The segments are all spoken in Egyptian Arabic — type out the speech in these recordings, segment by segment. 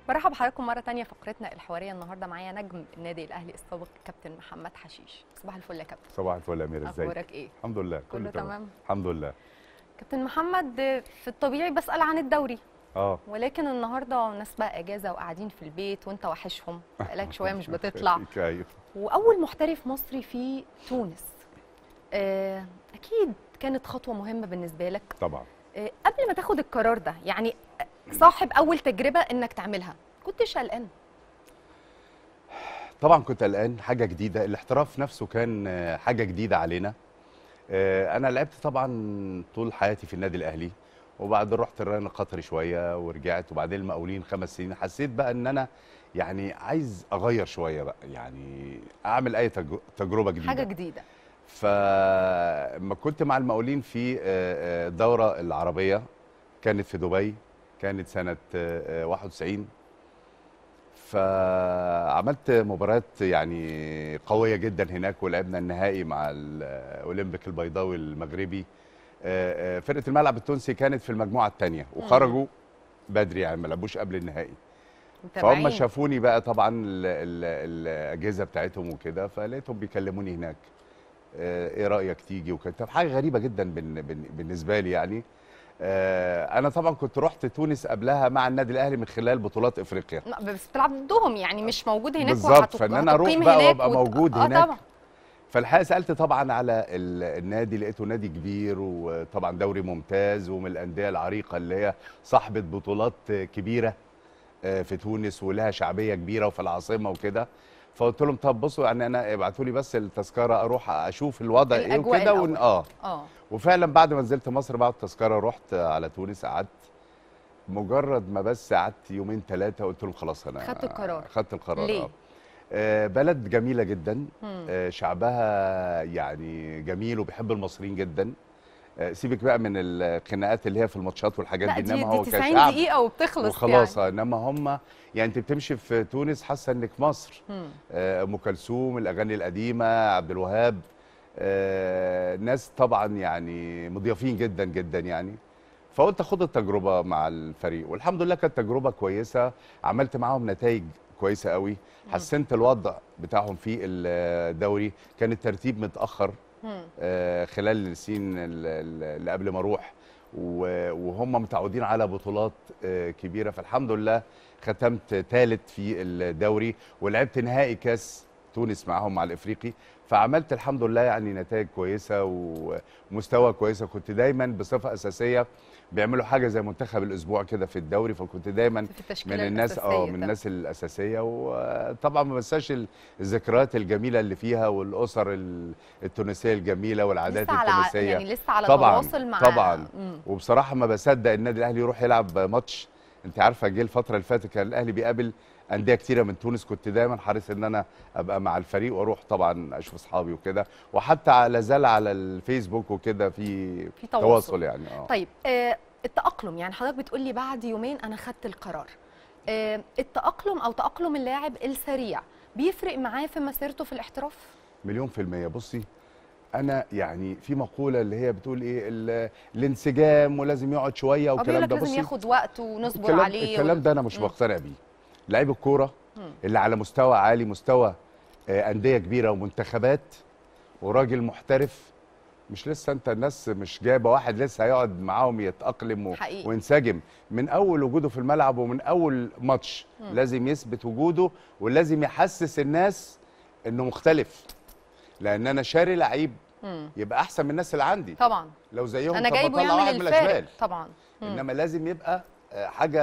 برحب بحضراتكم مرة تانية فقرتنا الحوارية النهاردة معايا نجم النادي الأهلي السابق كابتن محمد حشيش صباح الفل يا كابتن صباح الفل يا امير ازيك أخبارك إيه؟ الحمد لله كله تمام؟ الحمد لله كابتن محمد في الطبيعي بسأل عن الدوري اه ولكن النهاردة الناس بقى إجازة وقاعدين في البيت وأنت وحشهم بقالك شوية مش بتطلع ايوه وأول محترف مصري في تونس آه، أكيد كانت خطوة مهمة بالنسبة لك طبعا آه، قبل ما تاخد القرار ده يعني صاحب أول تجربة إنك تعملها كنتش قلقان طبعا كنت قلقان حاجه جديده الاحتراف نفسه كان آه، حاجه جديده علينا آه، انا لعبت طبعا طول حياتي في النادي الاهلي وبعدين رحت الريان قطري شويه ورجعت وبعدين المقاولين خمس سنين حسيت بقى ان انا يعني عايز اغير شويه بقى يعني اعمل اي تج- تجربه جديده حاجة جديدة فما كنت مع المقاولين في آه، آه، الدورة العربية كانت في دبي كانت سنة آه، آه، 91 فعملت مباريات يعني قوية جدا هناك ولعبنا النهائي مع الأولمبيك البيضاوي المغربي آه، آه، فرقة الملعب التونسي كانت في المجموعة الثانية وخرجوا بدري يعني ما لعبوش قبل النهائي فهم متابعين. شافوني بقى طبعا ال ال الاجهزه بتاعتهم وكده فلقيتهم بيكلموني هناك آه، ايه رايك تيجي وكده طب حاجه غريبه جدا بن بن بالنسبه لي يعني آه، انا طبعا كنت رحت تونس قبلها مع النادي الاهلي من خلال بطولات افريقيا لا، بس بتلعب ضدهم يعني مش موجود هناك بالظبط، وهتق- فإن أنا أروح هتقيم بقى هناك وأبقى وت- موجود آه هناك. طبعا فالحقيقه سالت طبعا على ال- النادي لقيته نادي كبير وطبعا دوري ممتاز ومن الانديه العريقه اللي هي صاحبه بطولات كبيره آه، في تونس ولها شعبيه كبيره وفي العاصمه وكده فقلت لهم طب بصوا يعني انا ابعتوا لي بس التذكره اروح اشوف الوضع ايه الأجواء وكده الأول. ون... اه اه وفعلا بعد ما نزلت مصر بعد التذكره رحت على تونس قعدت مجرد ما بس قعدت يومين ثلاثه قلت لهم خلاص انا خدت القرار. خدت القرار ليه؟ آه. آه بلد جميله جدا مم. آه شعبها يعني جميل وبيحب المصريين جدا آه سيبك بقى من الخناقات اللي هي في الماتشات والحاجات لا دي دي, انما هو دي 90 كشعب دقيقة وبتخلص وخلاص يعني. آه، انما هم يعني انت بتمشي في تونس حاسه انك في مصر مم. آه، ام كلثوم الاغاني القديمه عبد الوهاب آه، ناس طبعا يعني مضيافين جدا جدا يعني فقلت اخد التجربه مع الفريق والحمد لله كانت تجربه كويسه عملت معاهم نتائج كويسه قوي حسنت الوضع بتاعهم في الدوري كان الترتيب متاخر مم. آه، خلال السنين ال- ال- اللي قبل ما اروح و- وهم متعودين على بطولات آه، كبيره فالحمد لله ختمت ثالث في الدوري ولعبت نهائي كاس تونس معاهم مع الافريقي فعملت الحمد لله يعني نتائج كويسه ومستوى كويسه كنت دايما بصفه اساسيه بيعملوا حاجه زي منتخب الاسبوع كده في الدوري فكنت دايما في التشكيلة من الناس اه الأساسية من ده. الناس الاساسيه وطبعا ما بنساش ال- الذكريات الجميله اللي فيها والاسر ال- التونسيه الجميله والعادات لسه على ع- التونسيه يعني لسه على طبعا تواصل مع طبعا مم. وبصراحه ما بصدق النادي الاهلي يروح يلعب ماتش انت عارفه جه الفتره اللي فاتت كان الاهلي بيقابل انديه كتيره من تونس كنت دايما حريص ان انا ابقى مع الفريق واروح طبعا اشوف اصحابي وكده وحتى لا زال على الفيسبوك وكده في في تواصل. تواصل يعني اه طيب آه التأقلم يعني حضرتك بتقول لي بعد يومين أنا خدت القرار آه التأقلم أو تأقلم اللاعب السريع بيفرق معاه في مسيرته في الاحتراف؟ مليون في المية بصي أنا يعني في مقولة اللي هي بتقول إيه ال- الانسجام ولازم يقعد شوية أو بيقول والكلام لك ده لازم بصي ياخد وقت ونصبر الكلام, عليه الكلام ده أنا مش مم. مقتنع بيه لعيب الكورة مم. اللي على مستوى عالي مستوى آه، أندية كبيرة ومنتخبات وراجل محترف مش لسه انت الناس مش جايبه واحد لسه هيقعد معاهم يتاقلم و... حقيقي. وينسجم من اول وجوده في الملعب ومن اول ماتش مم. لازم يثبت وجوده ولازم يحسس الناس انه مختلف لان انا شاري لعيب مم. يبقى احسن من الناس اللي عندي طبعا لو زيهم أنا طب جايبه بطلع واحد يعمل من الفارق الاشبال طبعا مم. انما لازم يبقى آه، حاجه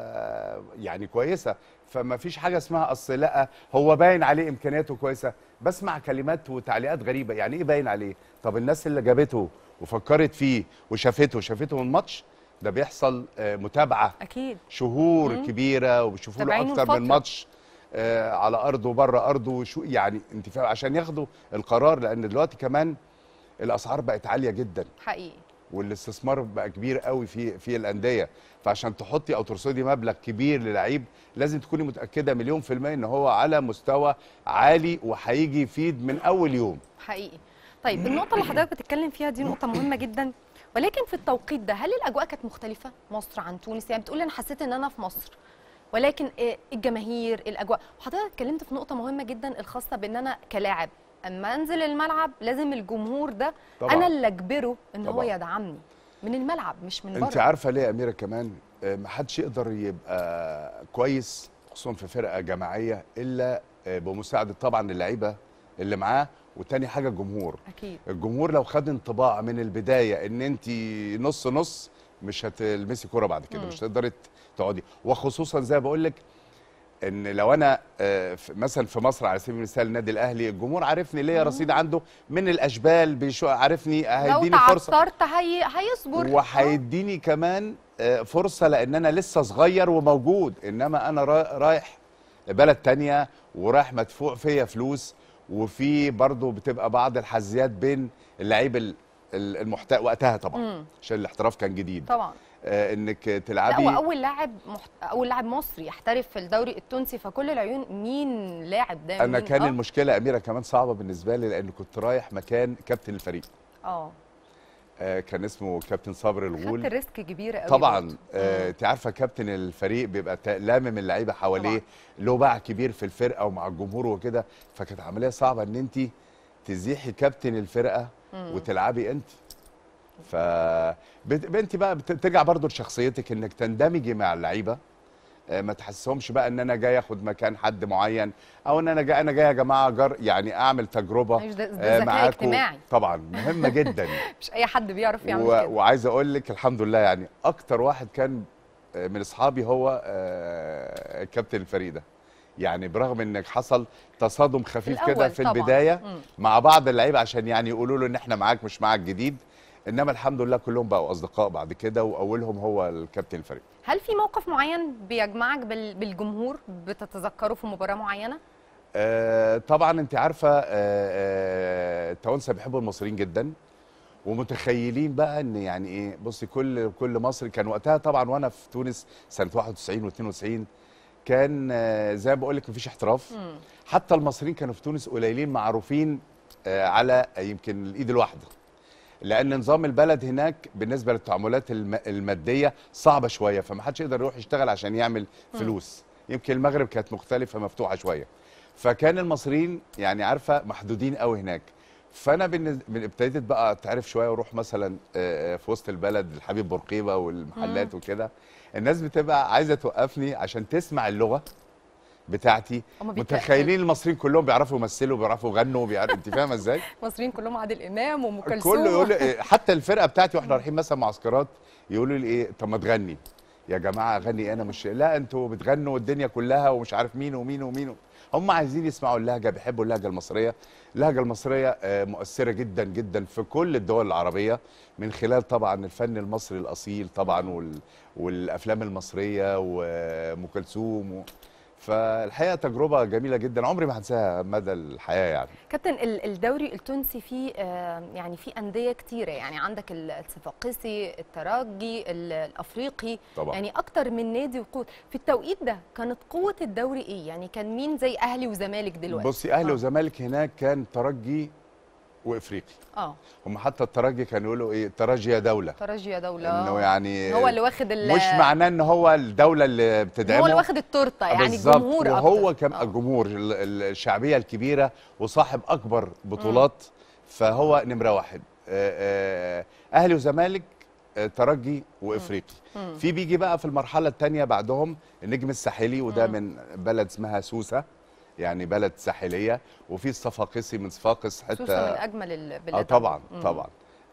آه، يعني كويسه فما فيش حاجه اسمها اصل لا هو باين عليه امكانياته كويسه بسمع كلمات وتعليقات غريبه يعني ايه باين عليه طب الناس اللي جابته وفكرت فيه وشافته شافته من الماتش ده بيحصل آه، متابعه أكيد شهور مم. كبيره وبيشوفوا له متابعينه اكتر من لفترة. ماتش آه، على ارضه وبره ارضه وشو يعني انت فاهم عشان ياخدوا القرار لان دلوقتي كمان الاسعار بقت عاليه جدا حقيقي والاستثمار بقى كبير قوي في في الانديه فعشان تحطي او ترصدي مبلغ كبير للعيب لازم تكوني متاكده مليون في الميه ان هو على مستوى عالي وهيجي يفيد من اول يوم حقيقي طيب النقطة اللي حضرتك بتتكلم فيها دي نقطة مهمة جدا ولكن في التوقيت ده هل الأجواء كانت مختلفة مصر عن تونس يعني بتقول أنا حسيت إن أنا في مصر ولكن آه، الجماهير الاجواء وحضرتك اتكلمت في نقطه مهمه جدا الخاصه بان انا كلاعب اما انزل الملعب لازم الجمهور ده طبعاً. انا اللي اجبره ان هو طبعاً. يدعمني من الملعب مش من انت بره عارفه ليه يا اميره كمان آه، محدش يقدر يبقى كويس خصوصا في فرقه جماعيه الا آه، بمساعده طبعا اللعيبه اللي معاه وتاني حاجه الجمهور اكيد الجمهور لو خد انطباع من البدايه ان انت نص نص مش هتلمسي كوره بعد كده مم. مش هتقدري تقعدي وخصوصا زي ما بقول لك ان لو انا آه، في- مثلا في مصر على سبيل المثال النادي الاهلي الجمهور عارفني ليا رصيد عنده من الاشبال بيشو عارفني لو هيديني فرصه تعثرت هي... هيصبر آه. وهيديني كمان آه، فرصه لان انا لسه صغير وموجود انما انا را- رايح بلد تانية ورايح مدفوع فيا فلوس وفي برضه بتبقى بعض الحزيات بين اللعيب ال- ال- المحتاج وقتها طبعا مم. عشان الاحتراف كان جديد طبعا آه انك لا تلعبي هو اول لاعب محت... اول لاعب مصري يحترف في الدوري التونسي فكل العيون مين لاعب ده انا مين؟ كان آه. المشكله يا اميره كمان صعبه بالنسبه لي لان كنت رايح مكان كابتن الفريق اه آه كان اسمه كابتن صابر الغول خدت ريسك كبيره قوي طبعا برضه. آه مم. انت عارفه كابتن الفريق بيبقى تا- لامم اللعيبه حواليه طبعاً. له باع كبير في الفرقه ومع الجمهور وكده فكانت عمليه صعبه ان انت تزيحي كابتن الفرقه مم. وتلعبي انت ف بت- انت بقى بت- بترجع برضو لشخصيتك انك تندمجي مع اللعيبه آه، ما تحسهمش بقى ان انا جاي اخد مكان حد معين او ان انا جاي انا جاي يا جماعه جر يعني اعمل تجربه مش ده- ده آه، ذكاء معاكم. اجتماعي. طبعا مهمه جدا مش اي حد بيعرف يعمل و... كده وعايز اقول لك الحمد لله يعني اكتر واحد كان آه، من اصحابي هو آه، كابتن الفريق ده يعني برغم ان حصل تصادم خفيف كده الأول في طبعاً. البدايه مم. مع بعض اللعيبه عشان يعني يقولوا له ان احنا معاك مش معاك جديد انما الحمد لله كلهم بقوا اصدقاء بعد كده واولهم هو الكابتن الفريق هل في موقف معين بيجمعك بال... بالجمهور بتتذكره في مباراه معينه آه طبعا انت عارفه آه آه التوانسه بيحبوا المصريين جدا ومتخيلين بقى ان يعني ايه بصي كل كل مصر كان وقتها طبعا وانا في تونس سنه 91 و92 كان آه زي ما بقول لك مفيش احتراف مم. حتى المصريين كانوا في تونس قليلين معروفين آه على يمكن الايد الواحده لان نظام البلد هناك بالنسبه للتعاملات الم- الماديه صعبه شويه فما حدش يقدر يروح يشتغل عشان يعمل فلوس يمكن المغرب كانت مختلفه مفتوحه شويه فكان المصريين يعني عارفه محدودين قوي هناك فانا بالنسبه من- ابتديت بقى تعرف شويه واروح مثلا آه، آه، في وسط البلد الحبيب بورقيبه والمحلات وكده الناس بتبقى عايزه توقفني عشان تسمع اللغه بتاعتي هما بيك- متخيلين المصريين كلهم بيعرفوا يمثلوا بيعرفوا يغنوا بيعرفوا انت فاهمه ازاي المصريين كلهم عادل امام وام كلثوم كله يقول لي إيه، حتى الفرقه بتاعتي واحنا رايحين مثلا معسكرات يقولوا لي ايه طب ما تغني يا جماعه اغني انا مش لا انتوا بتغنوا الدنيا كلها ومش عارف مين ومين ومين هم عايزين يسمعوا اللهجه بيحبوا اللهجه المصريه اللهجه المصريه آه، مؤثره جدا جدا في كل الدول العربيه من خلال طبعا الفن المصري الاصيل طبعا وال... والافلام المصريه وام كلثوم و... فالحقيقه تجربه جميله جدا عمري ما هنساها مدى الحياه يعني كابتن ال- الدوري التونسي فيه آه، يعني فيه انديه كتيره يعني عندك ال- الصفاقسي الترجي ال- الافريقي طبعا. يعني اكتر من نادي وقوه في التوقيت ده كانت قوه الدوري ايه يعني كان مين زي اهلي وزمالك دلوقتي بصي اهلي آه. وزمالك هناك كان ترجي وافريقي اه هم حتى الترجي كانوا يقولوا ايه ترجي يا دوله ترجي يا دوله انه يعني هو اللي واخد ال- مش معناه ان هو الدوله اللي بتدعمه هو اللي واخد التورته يعني بالظبط. الجمهور وهو أكتر. كان آه. الجمهور ال- ال- الشعبيه الكبيره وصاحب اكبر بطولات فهو نمره واحد آه، آه، اهلي وزمالك آه، ترجي وافريقي مم. في بيجي بقى في المرحله الثانيه بعدهم النجم الساحلي وده من بلد اسمها سوسه يعني بلد ساحليه وفي الصفاقسي من صفاقس حته سوسه من اجمل البلاد اه طبعا مم. طبعا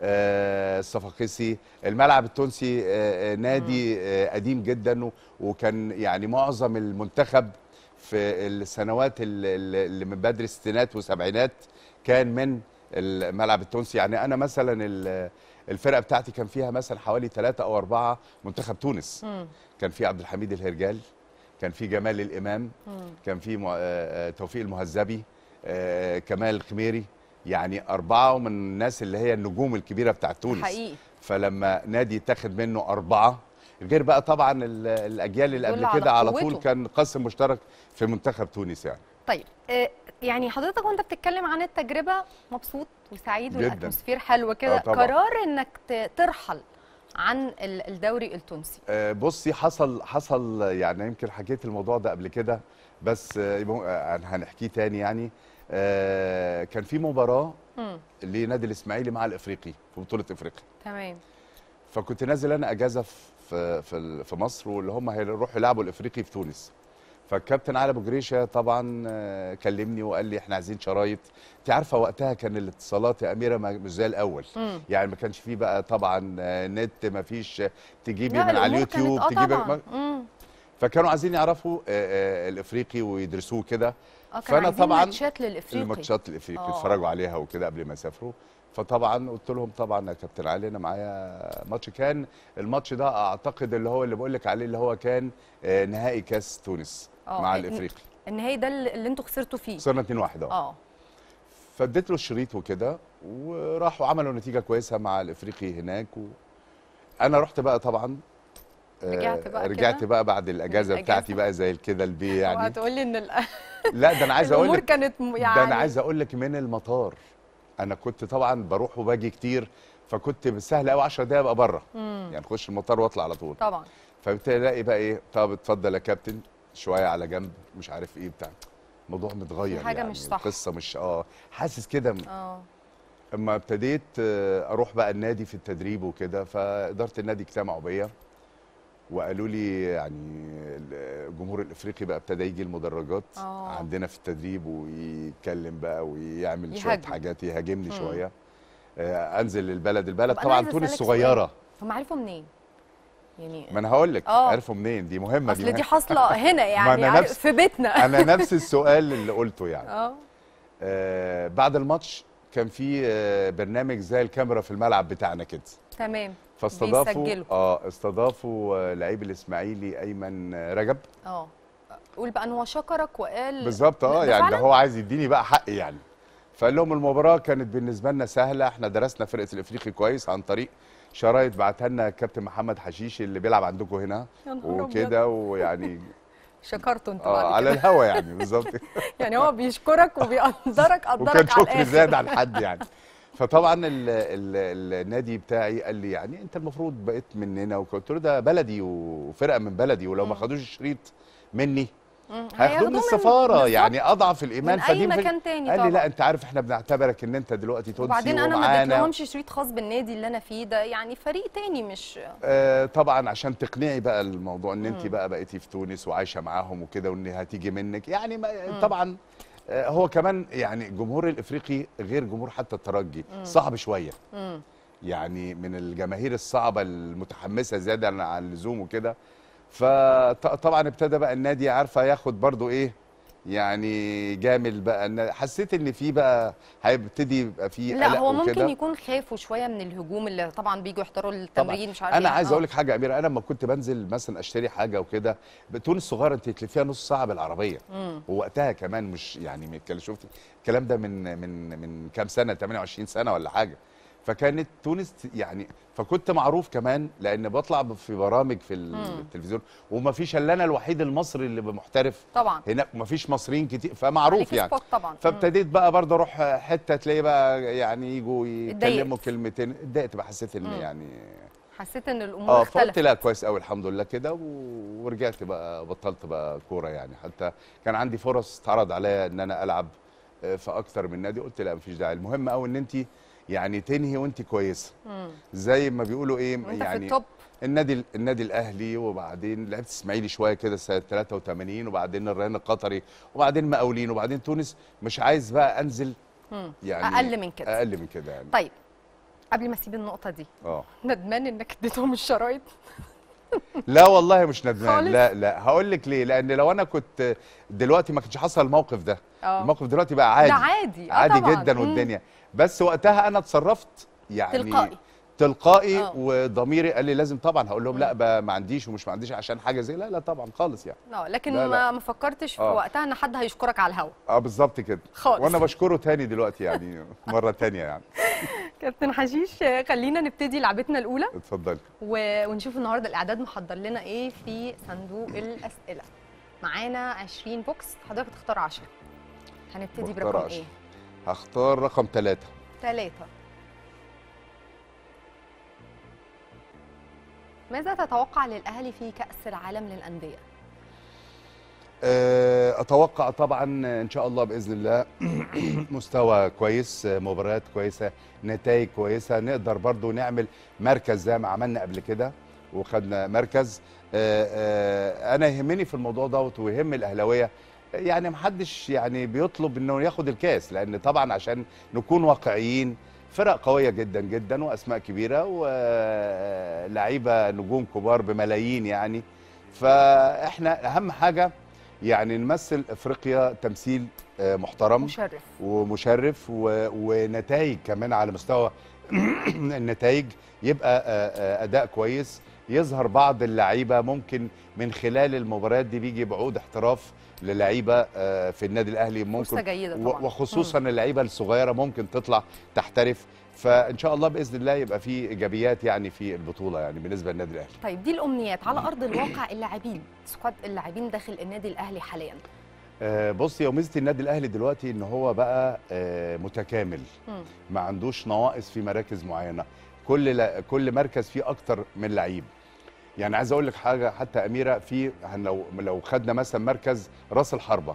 آه الصفاقسي الملعب التونسي آه آه، نادي آه قديم جدا و- وكان يعني معظم المنتخب في السنوات ال- ال- اللي من بدري الستينات والسبعينات كان من الملعب التونسي يعني انا مثلا ال- الفرقه بتاعتي كان فيها مثلا حوالي ثلاثة او أربعة منتخب تونس مم. كان في عبد الحميد الهرجال كان في جمال الامام مم. كان في مع- آه، آه، توفيق المهذبي آه، كمال الخميري يعني أربعة من الناس اللي هي النجوم الكبيرة بتاع تونس حقيقي فلما نادي تاخد منه أربعة غير بقى طبعا ال- الأجيال اللي يدل قبل على كده على طول قوته. كان قسم مشترك في منتخب تونس يعني طيب آه، يعني حضرتك وانت بتتكلم عن التجربه مبسوط وسعيد جداً. والاتموسفير حلوه كده آه، طبعاً. قرار انك ت- ترحل عن ال- الدوري التونسي آه، بصي حصل حصل يعني يمكن حكيت الموضوع ده قبل كده بس آه، يبقى- آه، هنحكيه تاني يعني آه، كان في مباراه مم. لنادي الاسماعيلي مع الافريقي في بطوله افريقيا تمام فكنت نازل انا اجازه في في ال- في مصر واللي هم هيروحوا يلعبوا الافريقي في تونس فالكابتن علي ابو جريشه طبعا آه، كلمني وقال لي احنا عايزين شرايط انت عارفه وقتها كان الاتصالات يا اميره ما- مش زي الاول مم. يعني ما كانش فيه بقى طبعا آه، نت ما فيش تجيبي لا، من على الأمور كانت- اليوتيوب اه تجيبي طبعا مم. فكانوا عايزين يعرفوا آه، آه، الافريقي ويدرسوه كده اه كان فأنا عايزين طبعاً ماتشات للافريقي الماتشات الافريقي آه. يتفرجوا عليها وكده قبل ما يسافروا فطبعا قلت لهم طبعا يا كابتن علي انا معايا ماتش كان الماتش ده اعتقد اللي هو اللي بقول لك عليه اللي هو كان آه، نهائي كاس تونس آه، مع إن- الافريقي النهائي ده اللي اللي انتوا خسرتوا فيه خسرنا 2 1 اه اه فاديت له الشريط وكده وراحوا عملوا نتيجه كويسه مع الافريقي هناك و... انا رحت بقى طبعا آه، رجعت بقى رجعت كده؟ بقى بعد الاجازه الأجازة. بتاعتي بقى زي كده البي يعني وهتقولي ان ال- لا ده انا عايز اقول الامور لك كانت م- يعني ده انا عايز اقول لك من المطار انا كنت طبعا بروح وباجي كتير فكنت سهل قوي 10 دقايق ابقى بره مم. يعني اخش المطار واطلع على طول طبعا فبالتالي الاقي بقى ايه طب اتفضل يا كابتن شويه على جنب مش عارف ايه بتاع الموضوع متغير في حاجة يعني مش صح. القصه مش اه حاسس كده اه اما ابتديت آه، اروح بقى النادي في التدريب وكده فاداره النادي اجتمعوا بيا وقالوا لي يعني الجمهور الافريقي بقى ابتدى يجي المدرجات آه. عندنا في التدريب ويتكلم بقى ويعمل شويه يهاجم. حاجات يهاجمني مم. شويه آه، انزل البلد البلد طب أنا طبعا عايزة تونس أسألك صغيره هم عرفوا منين؟ يعني ما انا هقول لك آه. عرفوا منين دي مهمه اصل دي مهمة. حاصله هنا يعني أنا عارف- نفس- في بيتنا انا نفس السؤال اللي قلته يعني اه آه بعد الماتش كان في آه برنامج زي الكاميرا في الملعب بتاعنا كده تمام فاستضافوا بيسجلوا. اه استضافوا آه، لعيب الاسماعيلي ايمن آه، رجب اه قول بقى ان هو شكرك وقال بالظبط اه ده يعني ده فعلاً؟ هو عايز يديني بقى حقي يعني فقال لهم المباراه كانت بالنسبه لنا سهله احنا درسنا فرقه الافريقي كويس عن طريق شرايط بعتها لنا الكابتن محمد حشيش اللي بيلعب عندكم هنا يا نهار أبيض. وكده ويعني شكرته انت اه بعد على كده الهوا يعني بالظبط يعني هو بيشكرك وبيقدرك قدرك وكان على شكر الاخر زاد عن حد يعني فطبعا ال ال النادي بتاعي قال لي يعني انت المفروض بقيت مننا وقلت له ده بلدي وفرقه من بلدي ولو ما مم. خدوش الشريط مني مم. هياخدوه من هياخدوه السفاره بالظبط. يعني اضعف الايمان من اي فدي في- مكان تاني قال طبعا لي لا انت عارف احنا بنعتبرك ان انت دلوقتي تونسي وبعدين انا ما ومعانا اديتلهمش شريط خاص بالنادي اللي انا فيه ده يعني فريق تاني مش آه طبعا عشان تقنعي بقى الموضوع ان انت مم. بقى بقيتي في تونس وعايشه معاهم وكده وان هتيجي منك يعني ما مم. طبعا آه هو كمان يعني الجمهور الافريقي غير جمهور حتى الترجي مم. صعب شويه مم. يعني من الجماهير الصعبه المتحمسه زياده عن عن اللزوم وكده فطبعا ابتدى بقى النادي عارفه ياخد برضو ايه يعني جامل بقى إن- حسيت ان في بقى هيبتدي يبقى في لا قلق هو ممكن وكده. يكون خافوا شويه من الهجوم اللي طبعا بيجوا يحضروا التمرين مش عارف انا إيه. عايز آه. اقول لك حاجه يا اميره انا لما كنت بنزل مثلا اشتري حاجه وكده تونس صغيره انت تلفيها نص ساعه بالعربيه مم. ووقتها كمان مش يعني من الكلام- شفت الكلام ده من من من كام سنه 28 سنه ولا حاجه فكانت تونس يعني فكنت معروف كمان لان بطلع في برامج في ال- مم. التلفزيون وما فيش الا انا الوحيد المصري اللي محترف طبعا هناك ما فيش مصريين كتير فمعروف عليك يعني سبوت طبعا مم. فابتديت بقى برضه اروح حته تلاقي بقى يعني يجوا يتكلموا اتضايقت. كلمتين اتضايقت بقى حسيت ان مم. يعني حسيت ان الامور اه فقلت اختلفت لا كويس قوي الحمد لله كده و- ورجعت بقى بطلت بقى كوره يعني حتى كان عندي فرص اتعرض عليا ان انا العب آه، في اكتر من نادي قلت لا مفيش داعي المهم قوي ان انت يعني تنهي وانت كويسه مم. زي ما بيقولوا ايه وانت في يعني التوب النادي النادي الاهلي وبعدين لعبت اسماعيلي شويه كده سنه 83 وبعدين الريان القطري وبعدين مقاولين وبعدين تونس مش عايز بقى انزل مم. يعني اقل من كده اقل من كده يعني طيب قبل ما اسيب النقطه دي اه ندمان انك اديتهم الشرايط لا والله مش ندمان خالص؟ لا لا هقول لك ليه لان لو انا كنت دلوقتي ما كانش حصل الموقف ده اه الموقف دلوقتي بقى عادي ده عادي آه عادي طبعاً. جدا مم. والدنيا بس وقتها انا اتصرفت يعني تلقائي تلقائي آه. وضميري قال لي لازم طبعا هقول لهم مم. لا بقى ما عنديش ومش ما عنديش عشان حاجه زي لا لا طبعا خالص يعني اه لكن لا، لا. ما ما فكرتش في آه. وقتها ان حد هيشكرك على الهوا اه بالظبط كده خالص وانا بشكره تاني دلوقتي يعني مره تانية يعني كابتن حشيش آه، خلينا نبتدي لعبتنا الاولى اتفضلي و... ونشوف النهارده الاعداد محضر لنا ايه في صندوق الاسئله معانا 20 بوكس حضرتك تختار 10 هنبتدي بختار برقم 10. ايه هختار رقم ثلاثة ثلاثة ماذا تتوقع للاهلي في كاس العالم للانديه آه، اتوقع طبعا ان شاء الله باذن الله مستوى كويس آه، مباريات كويسه نتائج كويسه نقدر برضو نعمل مركز زي ما عملنا قبل كده وخدنا مركز آه، آه، انا يهمني في الموضوع دوت ويهم الاهلاويه يعني محدش يعني بيطلب انه ياخد الكاس لان طبعا عشان نكون واقعيين فرق قويه جدا جدا واسماء كبيره ولعيبه نجوم كبار بملايين يعني فاحنا اهم حاجه يعني نمثل افريقيا تمثيل آه، محترم مشرف ومشرف و- ونتائج كمان على مستوى النتائج يبقى آه، آه، اداء كويس يظهر بعض اللعيبه ممكن من خلال المباريات دي بيجي بعود احتراف للعيبه آه، في النادي الاهلي فرصه ممكن جيده و- طبعا وخصوصا اللعيبه الصغيره ممكن تطلع تحترف فان شاء الله باذن الله يبقى في ايجابيات يعني في البطوله يعني بالنسبه للنادي الاهلي طيب دي الامنيات على ارض الواقع اللاعبين سكواد اللاعبين داخل النادي الاهلي حاليا آه، بص يا ميزه النادي الاهلي دلوقتي ان هو بقى آه، متكامل مم. ما عندوش نواقص في مراكز معينه كل لا كل مركز فيه اكتر من لعيب يعني عايز اقول لك حاجه حتى اميره في هن- لو لو خدنا مثلا مركز راس الحربه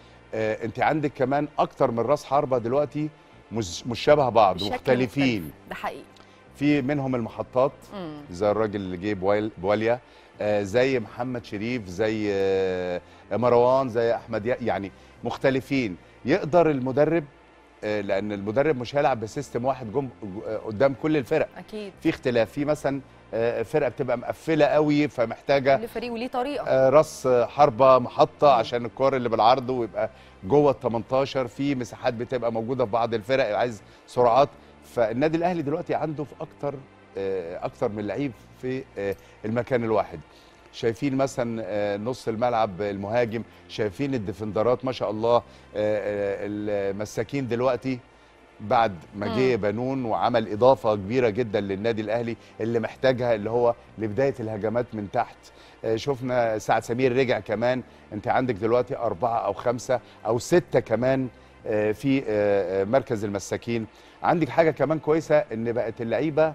آه انت عندك كمان اكتر من راس حربه دلوقتي مش مش شبه بعض بشكل مختلفين مختلف. ده حقيقي في منهم المحطات مم. زي الراجل اللي جه بوال- بواليا آه زي محمد شريف زي آه مروان زي احمد يا- يعني مختلفين يقدر المدرب آه لان المدرب مش هيلعب بسيستم واحد جم آه، قدام كل الفرق اكيد في اختلاف في مثلا آه، فرقه بتبقى مقفله قوي فمحتاجه كل فريق وليه طريقه آه، راس حربه محطه مم. عشان الكور اللي بالعرض ويبقى جوه ال 18 في مساحات بتبقى موجوده في بعض الفرق عايز سرعات فالنادي الاهلي دلوقتي عنده في اكتر آه، اكتر من لعيب في آه، المكان الواحد شايفين مثلا آه، نص الملعب المهاجم شايفين الديفندرات ما شاء الله آه، آه، المساكين دلوقتي بعد ما جه مم. بنون وعمل اضافه كبيره جدا للنادي الاهلي اللي محتاجها اللي هو لبدايه الهجمات من تحت آه، شفنا سعد سمير رجع كمان انت عندك دلوقتي اربعه او خمسه او سته كمان آه، في آه، آه، مركز المساكين عندك حاجه كمان كويسه ان بقت اللعيبه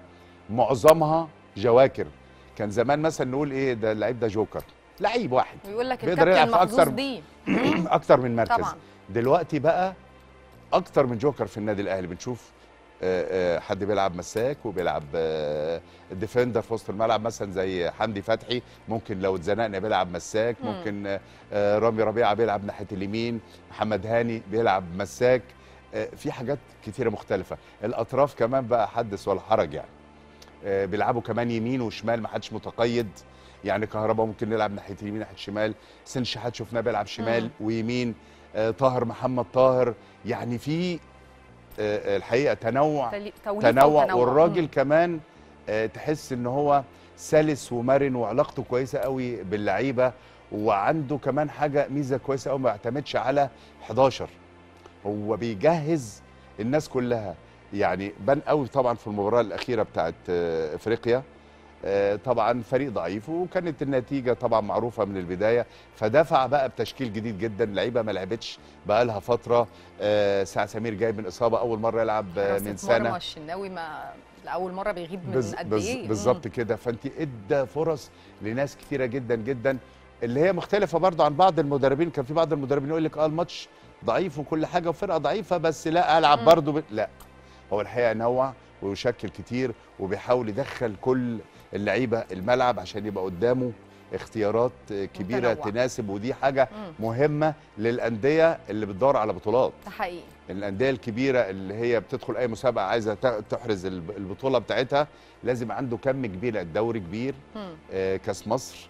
معظمها جواكر كان زمان مثلا نقول ايه ده اللعيب ده جوكر لعيب واحد ويقول لك بيقدر يلعب الكابتن في محظوظ أكتر- دي اكتر من مركز طبعا دلوقتي بقى اكتر من جوكر في النادي الاهلي بنشوف آه، آه، حد بيلعب مساك وبيلعب آه، ديفندر في وسط الملعب مثلا زي حمدي فتحي ممكن لو اتزنقنا بيلعب مساك مم. ممكن آه، آه، رامي ربيعه بيلعب ناحيه اليمين محمد هاني بيلعب مساك آه، في حاجات كتيره مختلفه الاطراف كمان بقى حدث ولا حرج يعني آه، بيلعبوا كمان يمين وشمال ما حدش متقيد يعني كهربا ممكن نلعب ناحيه اليمين ناحيه الشمال سن شحات شفناه بيلعب شمال مم. ويمين آه، طاهر محمد طاهر يعني في آه، الحقيقه تنوع تلي- توليفة تنوع وتنوع. والراجل مم. كمان آه، تحس ان هو سلس ومرن وعلاقته كويسه قوي باللعيبه وعنده كمان حاجه ميزه كويسه قوي ما يعتمدش على 11 هو بيجهز الناس كلها يعني بان قوي طبعا في المباراه الاخيره بتاعت آه، افريقيا آه، طبعا فريق ضعيف وكانت النتيجه طبعا معروفه من البدايه فدفع بقى بتشكيل جديد جدا لعيبه ما لعبتش بقى لها فتره آه، سعد سمير جاي من اصابه اول مره يلعب آه، حراسة من مرمى سنه الشناوي ما لاول مره بيغيب من بز- قد بز- ايه بالظبط كده فانت ادى فرص لناس كتيره جدا جدا اللي هي مختلفه برضه عن بعض المدربين كان في بعض المدربين يقول لك اه الماتش ضعيف وكل حاجه وفرقه ضعيفه بس لا العب مم. برضه ب... لا هو الحقيقه نوع ويشكل كتير وبيحاول يدخل كل اللعيبه الملعب عشان يبقى قدامه اختيارات آه، كبيره متنوع. تناسب ودي حاجه مم. مهمه للانديه اللي بتدور على بطولات ده حقيقي الانديه الكبيره اللي هي بتدخل اي مسابقه عايزه ت- تحرز الب- البطوله بتاعتها لازم عنده كم كبير الدوري كبير مم. آه، كاس مصر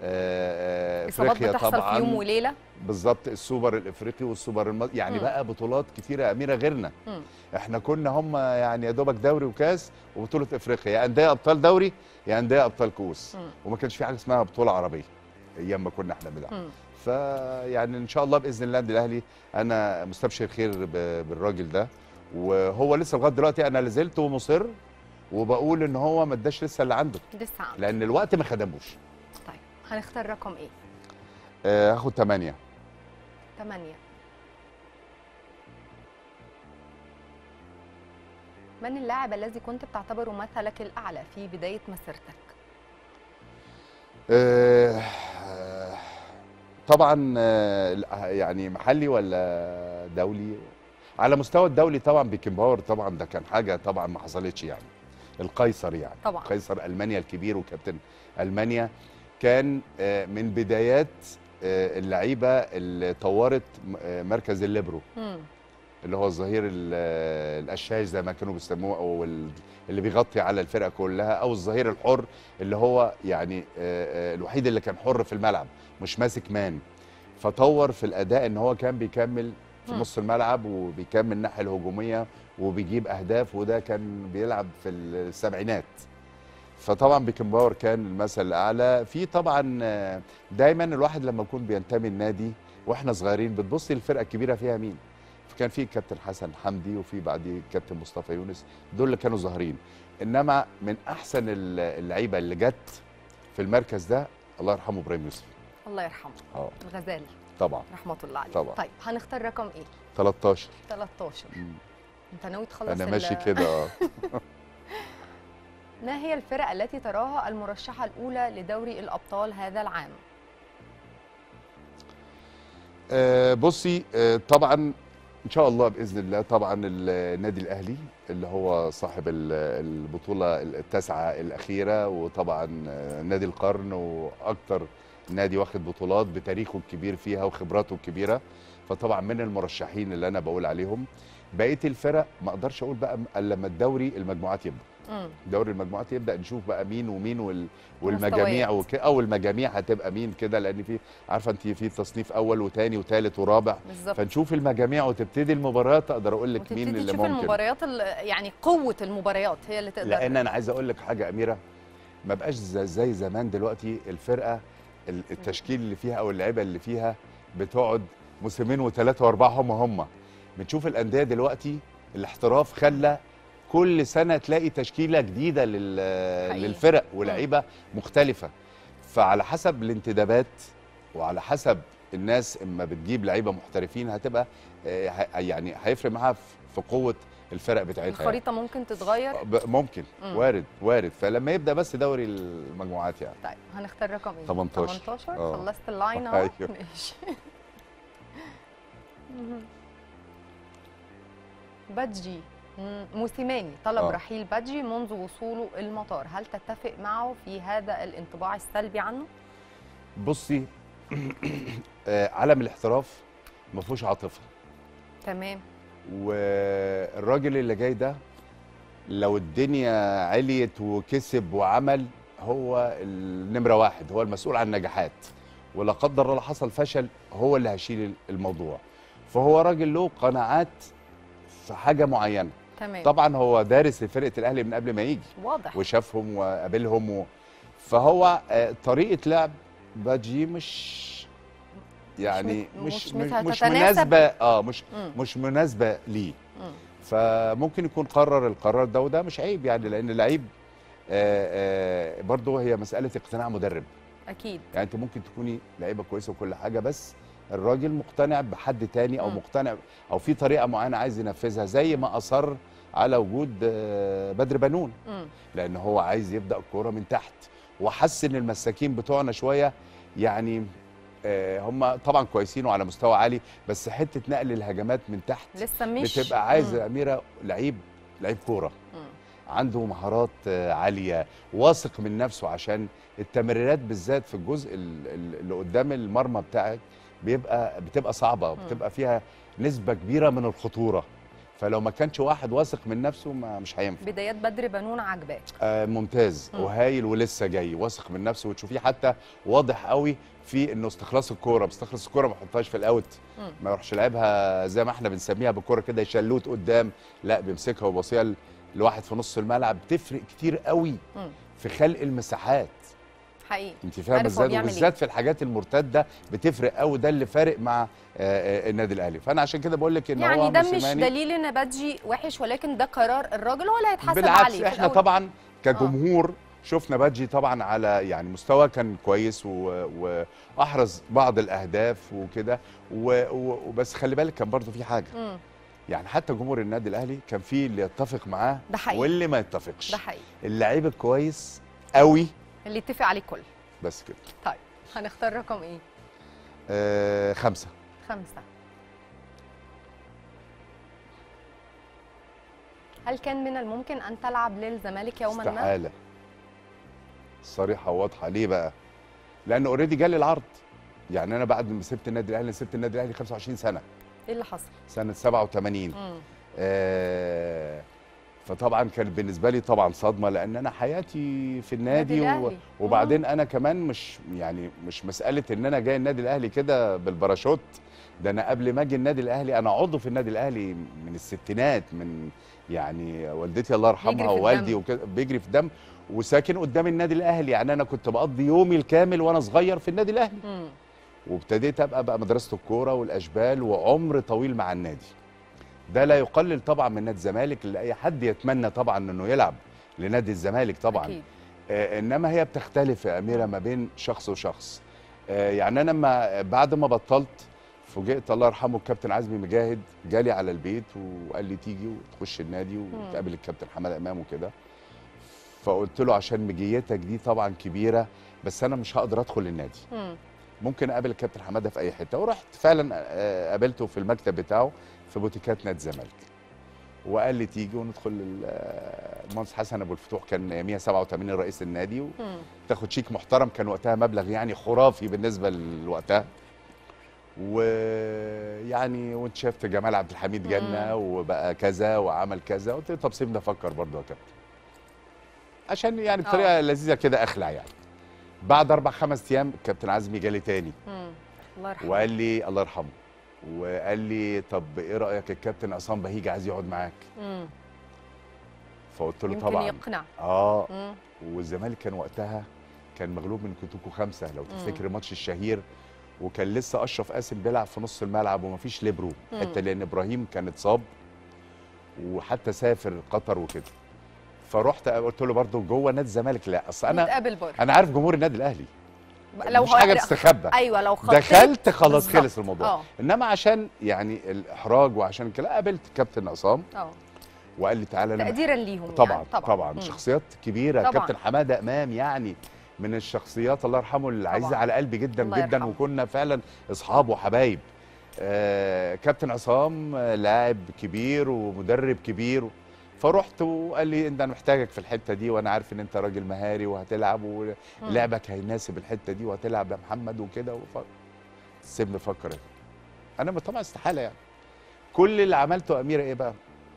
آه، آه، اصابات افريقيا بتحصل في يوم طبعا وليله بالظبط السوبر الافريقي والسوبر الم... يعني مم. بقى بطولات كتيره يا اميره غيرنا مم. احنا كنا هم يعني يا دوبك دوري وكاس وبطوله افريقيا يا انديه ابطال دوري يا انديه ابطال كؤوس مم. وما كانش في حاجه اسمها بطوله عربيه ايام ما كنا احنا بنلعب مم. فيعني ان شاء الله باذن الله النادي الاهلي انا مستبشر خير ب- بالراجل ده وهو لسه لغايه دلوقتي انا لازلت ومصر وبقول ان هو ما اداش لسه اللي عنده لسه عنده لان الوقت ما خدموش طيب هنختار رقم ايه؟ آه، هاخد 8 8 من اللاعب الذي كنت بتعتبره مثلك الأعلى في بداية مسيرتك؟ آه، آه، طبعا آه، لا، يعني محلي ولا دولي على مستوى الدولي طبعا بيكنباور طبعا ده كان حاجه طبعا ما حصلتش يعني القيصر يعني طبعا. قيصر المانيا الكبير وكابتن المانيا كان آه، من بدايات آه، اللعيبه اللي طورت م- آه، مركز الليبرو مم. اللي هو الظهير ال- آه، القشاش زي ما كانوا بيسموه او ال- اللي بيغطي على الفرقه كلها او الظهير الحر اللي هو يعني آه، آه، الوحيد اللي كان حر في الملعب مش ماسك مان فطور في الاداء ان هو كان بيكمل في مم. نص الملعب وبيكمل الناحيه الهجوميه وبيجيب اهداف وده كان بيلعب في السبعينات فطبعا بيكنباور كان المثل الاعلى في طبعا آه، دايما الواحد لما يكون بينتمي النادي واحنا صغيرين بتبص للفرقه الكبيره فيها مين فكان في كابتن حسن حمدي وفي بعديه كابتن مصطفى يونس دول اللي كانوا ظاهرين انما من احسن ال- اللعيبه اللي جت في المركز ده الله يرحمه ابراهيم يوسف الله يرحمه اه الغزالي طبعا رحمه الله عليه طبعا. طيب هنختار رقم ايه 13 13 مم. انت ناوي تخلص انا ال- ماشي كده اه ما هي الفرق التي تراها المرشحه الاولى لدوري الابطال هذا العام آه، بصي آه، طبعا ان شاء الله باذن الله طبعا النادي الاهلي اللي هو صاحب ال- البطوله التاسعه الاخيره وطبعا آه، نادي القرن واكتر نادي واخد بطولات بتاريخه الكبير فيها وخبراته الكبيره فطبعا من المرشحين اللي انا بقول عليهم بقيه الفرق ما اقدرش اقول بقى الا لما الدوري المجموعات يبدا مم. دوري المجموعات يبدا نشوف بقى مين ومين وال... مستويات. والمجاميع وك... او المجاميع هتبقى مين كده لان في عارفه انت في تصنيف اول وثاني وثالث ورابع بالظبط فنشوف المجاميع وتبتدي المباريات اقدر اقول لك مين وتبتدي اللي تشوف ممكن المباريات ال- يعني قوه المباريات هي اللي تقدر لان انا عايز اقول لك حاجه اميره ما بقاش زي, زي زمان دلوقتي الفرقه ال- التشكيل اللي فيها او اللعيبه اللي فيها بتقعد موسمين وثلاثه واربعه هم هم بنشوف الانديه دلوقتي الاحتراف خلى كل سنه تلاقي تشكيله جديده لل... حقيقي. للفرق ولعيبه مختلفه فعلى حسب الانتدابات وعلى حسب الناس اما بتجيب لعيبه محترفين هتبقى آه، ه- يعني هيفرق معاها في- في قوه الفرق بتاعتها يعني. الخريطه ممكن تتغير ب- ممكن مم. وارد وارد فلما يبدا بس دوري المجموعات يعني طيب هنختار رقم ايه 18. 18 آه. خلصت اللاين اهو أيوه. ماشي مهم. بادجي مم، موسيماني طلب آه. رحيل بادجي منذ وصوله المطار هل تتفق معه في هذا الانطباع السلبي عنه بصي آه، عالم الاحتراف ما فيهوش عاطفه تمام والراجل اللي جاي ده لو الدنيا عليت وكسب وعمل هو النمره واحد هو المسؤول عن النجاحات ولا قدر الله حصل فشل هو اللي هيشيل الموضوع فهو راجل له قناعات في حاجه معينه تمام طبعا هو دارس لفرقه الاهلي من قبل ما يجي واضح وشافهم وقابلهم و... فهو آه، طريقه لعب باجي مش يعني مش- مش مش مش, مت- مش هتتناسب. مناسبه اه مش مم. مش مناسبه ليه مم. فممكن يكون قرر القرار ده وده مش عيب يعني لان اللعيب آه، آه، برضه هي مساله اقتناع مدرب اكيد يعني انت ممكن تكوني لعيبه كويسه وكل حاجه بس الراجل مقتنع بحد تاني او مم. مقتنع او في طريقه معينه عايز ينفذها زي ما اصر على وجود آه، بدر بنون مم. لان هو عايز يبدا الكوره من تحت وحس ان المساكين بتوعنا شويه يعني آه، هم طبعا كويسين وعلى مستوى عالي بس حته نقل الهجمات من تحت لسه مش بتبقى عايزه مم. اميره لعيب لعيب كوره مم. عنده مهارات آه، عاليه واثق من نفسه عشان التمريرات بالذات في الجزء ال- ال- اللي قدام المرمى بتاعك بيبقى بتبقى صعبه مم. بتبقى فيها نسبه كبيره من الخطوره فلو ما كانش واحد واثق من نفسه ما مش هينفع بدايات بدر بنون عجباك آه ممتاز مم. وهايل ولسه جاي واثق من نفسه وتشوفيه حتى واضح قوي في انه استخلاص الكوره بيستخلص الكوره ما يحطهاش في الاوت مم. ما يروحش لعبها زي ما احنا بنسميها بالكوره كده يشلوت قدام لا بيمسكها ويبصيها ل- لواحد في نص الملعب بتفرق كتير قوي مم. في خلق المساحات حقيقي انت فاهمه عارف هو ازاي بيعمل وبالذات في الحاجات المرتده بتفرق قوي ده اللي فارق مع آه، آه، النادي الاهلي فانا عشان كده بقول لك ان يعني هو ده مش موسيماني دليل ان بادجي وحش ولكن ده قرار الراجل هو اللي هيتحاسب بالعكس عليه في احنا الأول. طبعا كجمهور شفنا بادجي طبعا على يعني مستوى كان كويس و- واحرز بعض الاهداف وكده و- و- وبس خلي بالك كان برضه في حاجه مم. يعني حتى جمهور النادي الاهلي كان في اللي يتفق معاه ده حقيقي. واللي ما يتفقش ده حقيقي اللعيب الكويس قوي اللي يتفق عليه الكل بس كده طيب هنختار رقم ايه آه خمسه خمسة هل كان من الممكن أن تلعب للزمالك يوما ما؟ استحاله صريحه وواضحه ليه بقى؟ لان اوريدي جالي العرض يعني انا بعد ما سبت النادي الاهلي سبت النادي الاهلي 25 سنه إيه اللي حصل؟ سنه 87 مم. آه فطبعا كان بالنسبه لي طبعا صدمه لان انا حياتي في النادي النادي و... الأهلي. وبعدين انا كمان مش يعني مش مساله ان انا جاي النادي الاهلي كده بالباراشوت ده انا قبل ما اجي النادي الاهلي انا عضو في النادي الاهلي من الستينات من يعني والدتي الله بيجري يرحمها في ووالدي الدم. وكده بيجري في دم وساكن قدام النادي الاهلي يعني انا كنت بقضي يومي الكامل وانا صغير في النادي الاهلي مم. وابتديت ابقى بقى مدرسه الكوره والاشبال وعمر طويل مع النادي ده لا يقلل طبعا من نادي الزمالك اللي اي حد يتمنى طبعا انه يلعب لنادي الزمالك طبعا أكيد آه انما هي بتختلف يا اميره ما بين شخص وشخص آه يعني انا لما بعد ما بطلت فوجئت الله يرحمه الكابتن عزمي مجاهد جالي على البيت وقال لي تيجي وتخش النادي وتقابل الكابتن حماده امام وكده فقلت له عشان مجيتك دي طبعا كبيره بس انا مش هقدر ادخل النادي مم. ممكن اقابل الكابتن حماده في اي حته ورحت فعلا آه، قابلته في المكتب بتاعه في بوتيكات نادي الزمالك وقال لي تيجي وندخل ال- آه، المهندس حسن ابو الفتوح كان يوميها 87 رئيس النادي مم. وتاخد شيك محترم كان وقتها مبلغ يعني خرافي بالنسبه لوقتها ويعني وانت شفت جمال عبد الحميد جنه وبقى كذا وعمل كذا قلت له طب سيبني افكر برضه يا كابتن عشان يعني بطريقه آه. لذيذه كده اخلع يعني بعد اربع خمس ايام الكابتن عزمي جالي تاني مم. الله يرحمه وقال لي الله يرحمه وقال لي طب ايه رايك الكابتن عصام بهيج عايز يقعد معاك مم. فقلت له يمكن طبعا يقنع اه مم. والزمالك كان وقتها كان مغلوب من كوتوكو خمسة لو مم. تفتكر الماتش الشهير وكان لسه اشرف قاسم بيلعب في نص الملعب ومفيش ليبرو مم. حتى لان ابراهيم كان اتصاب وحتى سافر قطر وكده فرحت قلت له برضه جوه نادي الزمالك لا اصل انا نتقابل بره انا عارف جمهور النادي الاهلي لو مش حاجه هو- تستخبى ايوه لو خطيت دخلت خلاص بالظبط. خلص الموضوع اه انما عشان يعني الاحراج وعشان كده قابلت كابتن عصام اه وقال لي تعالى انا تقديرا ليهم طبعا يعني. طبعا, طبعا مم. شخصيات كبيره طبعاً. كابتن حماده امام يعني من الشخصيات الله يرحمه اللي عزيزه طبعاً. على قلبي جدا الله جدا يرحمه. وكنا فعلا اصحاب وحبايب آه كابتن عصام آه، لاعب كبير ومدرب كبير فرحت وقال لي انت انا محتاجك في الحته دي وانا عارف ان انت راجل مهاري وهتلعب ولعبك هيناسب الحته دي وهتلعب يا محمد وكده وف... سيبني افكر إيه. انا طبعا استحاله يعني كل اللي عملته يا اميره ايه بقى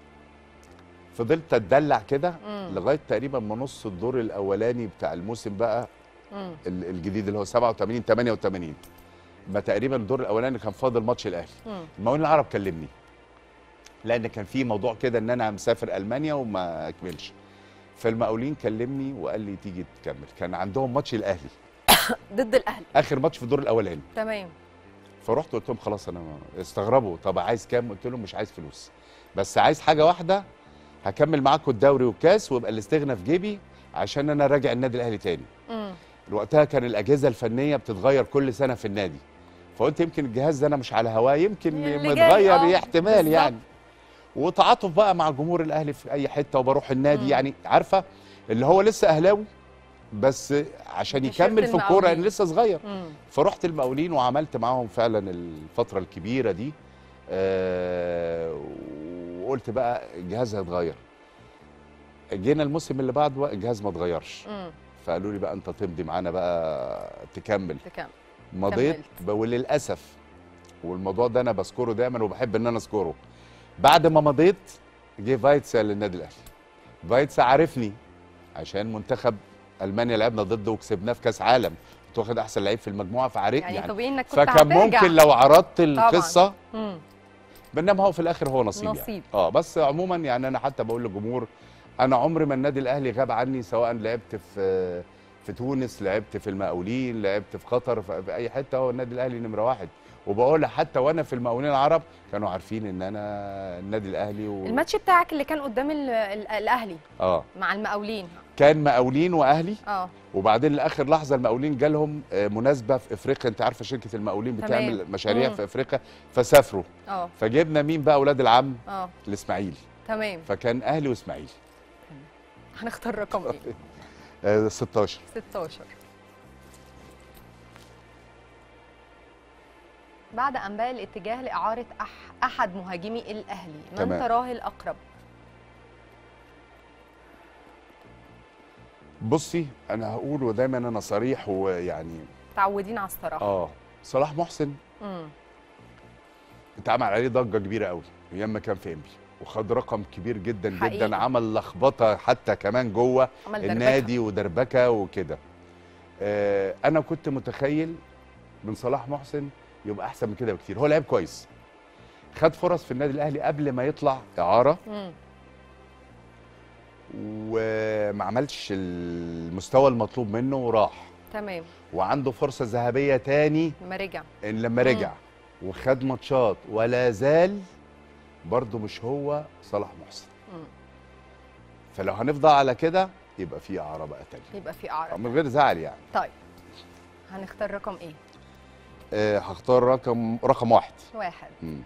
فضلت اتدلع كده مم. لغايه تقريبا ما نص الدور الاولاني بتاع الموسم بقى مم. ال- الجديد اللي هو 87 88 ما تقريبا الدور الاولاني كان فاضل ماتش الاهلي مم. المقاولين العرب كلمني لان كان في موضوع كده ان انا مسافر المانيا وما اكملش فالمقاولين كلمني وقال لي تيجي تكمل كان عندهم ماتش الاهلي ضد الاهلي اخر ماتش في الدور الاولاني تمام فرحت قلت لهم خلاص انا استغربوا طب عايز كام قلت لهم مش عايز فلوس بس عايز حاجه واحده هكمل معاكم الدوري والكاس ويبقى الاستغنى في جيبي عشان انا راجع النادي الاهلي تاني مم. وقتها كان الاجهزه الفنيه بتتغير كل سنه في النادي فقلت يمكن الجهاز ده انا مش على هواه يمكن اللي جاي، متغير آه، يا احتمال بالظبط. يعني وتعاطف بقى مع جمهور الاهلي في اي حته وبروح النادي مم. يعني عارفه اللي هو لسه اهلاوي بس عشان تيشيرت يكمل في الكوره المقاولين. انا لسه صغير مم. فرحت المقاولين وعملت معاهم فعلا الفتره الكبيره دي آه وقلت بقى الجهاز هيتغير جينا الموسم اللي بعده الجهاز ما اتغيرش مم. فقالوا لي بقى انت تمضي معانا بقى تكمل تكمل مضيت كملت. ب- وللاسف والموضوع ده انا بذكره دايما وبحب ان انا اذكره بعد ما مضيت جه فايتسا للنادي الاهلي فايتسا عارفني عشان منتخب المانيا لعبنا ضده وكسبناه في كاس عالم كنت واخد احسن لعيب في المجموعه فعارفني يعني, يعني, طبيعي انك كنت فكان هترجع. ممكن لو عرضت القصه مم. بينما هو في الاخر هو نصيب, نصيب. يعني. اه بس عموما يعني انا حتى بقول للجمهور انا عمري ما النادي الاهلي غاب عني سواء لعبت في في تونس لعبت في المقاولين لعبت في قطر في في اي حته هو النادي الاهلي نمره واحد وبقول حتى وانا في المقاولين العرب كانوا عارفين ان انا النادي الاهلي و... الماتش بتاعك اللي كان قدام ال- ال- الاهلي اه مع المقاولين كان مقاولين واهلي اه وبعدين لاخر لحظه المقاولين جالهم آه، مناسبه في افريقيا انت عارفه شركه المقاولين تمام. بتعمل مشاريع مم. في افريقيا فسافروا اه فجبنا مين بقى اولاد العم اه الاسماعيلي تمام فكان اهلي واسماعيلي هنختار رقم ايه آه 16 16 بعد انباء الاتجاه لاعاره أح احد مهاجمي الاهلي من تمام. تراه الاقرب بصي انا هقول ودايما انا صريح ويعني متعودين على الصراحه اه صلاح محسن امم اتعمل عليه ضجه كبيره قوي ايام ما كان في انبي وخد رقم كبير جدا حقيقي. جدا عمل لخبطه حتى كمان جوه عمل دربكة. النادي ودربكه وكده آه انا كنت متخيل من صلاح محسن يبقى احسن من كده بكتير هو لعب كويس خد فرص في النادي الاهلي قبل ما يطلع اعاره امم وما عملش المستوى المطلوب منه وراح تمام وعنده فرصه ذهبيه تاني لما رجع ان لما مم. رجع وخد ماتشات ولا زال برضه مش هو صلاح محسن مم. فلو هنفضل على كده يبقى في اعاره بقى تانية يبقى في اعراض من غير زعل يعني طيب هنختار رقم ايه أه هختار رقم رقم واحد واحد مم.